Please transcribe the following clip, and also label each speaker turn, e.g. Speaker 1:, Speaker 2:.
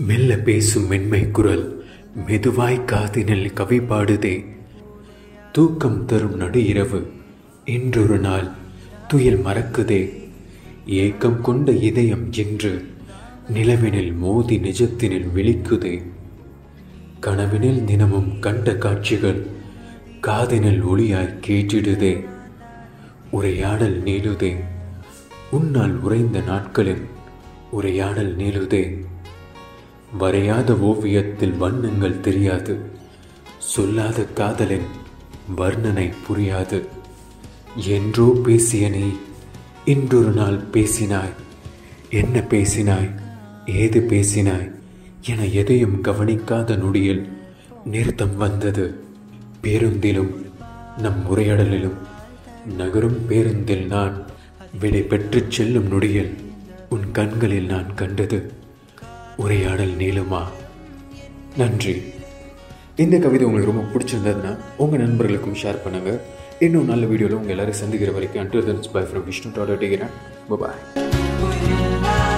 Speaker 1: மெல்ல பேசும் மென்மை குரல் மெதுவாய் காதினில் கவி பாடுதே தூக்கம் தரும் நடு இரவு இன்றொரு நாள் துயில் மறக்குதே ஏக்கம் கொண்ட இதயம் என்று நிலவினில் மோதி நிஜத்தினில் விழிக்குதே கனவினில் தினமும் கண்ட காட்சிகள் காதினில் ஒளியாய் கேட்டிடுதே உரையாடல் நீளுதே உன்னால் உறைந்த நாட்களில் உரையாடல் நீளுதே வரையாத ஓவியத்தில் வண்ணங்கள் தெரியாது சொல்லாத காதலின் வர்ணனை புரியாது என்றோ பேசிய நீ இன்றொரு நாள் பேசினாய் என்ன பேசினாய் ஏது பேசினாய் என எதையும் கவனிக்காத நொடியில் நிறுத்தம் வந்தது பேருந்திலும் நம் உரையாடலிலும் நகரும் பேருந்தில் நான் விடை பெற்றுச் செல்லும் நொடியில் உன் கண்களில் நான் கண்டது உரையாடல் நீளுமா நன்றி இந்த கவிதை உங்களுக்கு ரொம்ப பிடிச்சிருந்ததுன்னா உங்கள் நண்பர்களுக்கும் ஷேர் பண்ணுங்கள் இன்னும் நல்ல வீடியோவில் உங்கள் எல்லாரும் சந்திக்கிற வரைக்கும் until bye from Vishnu dot bye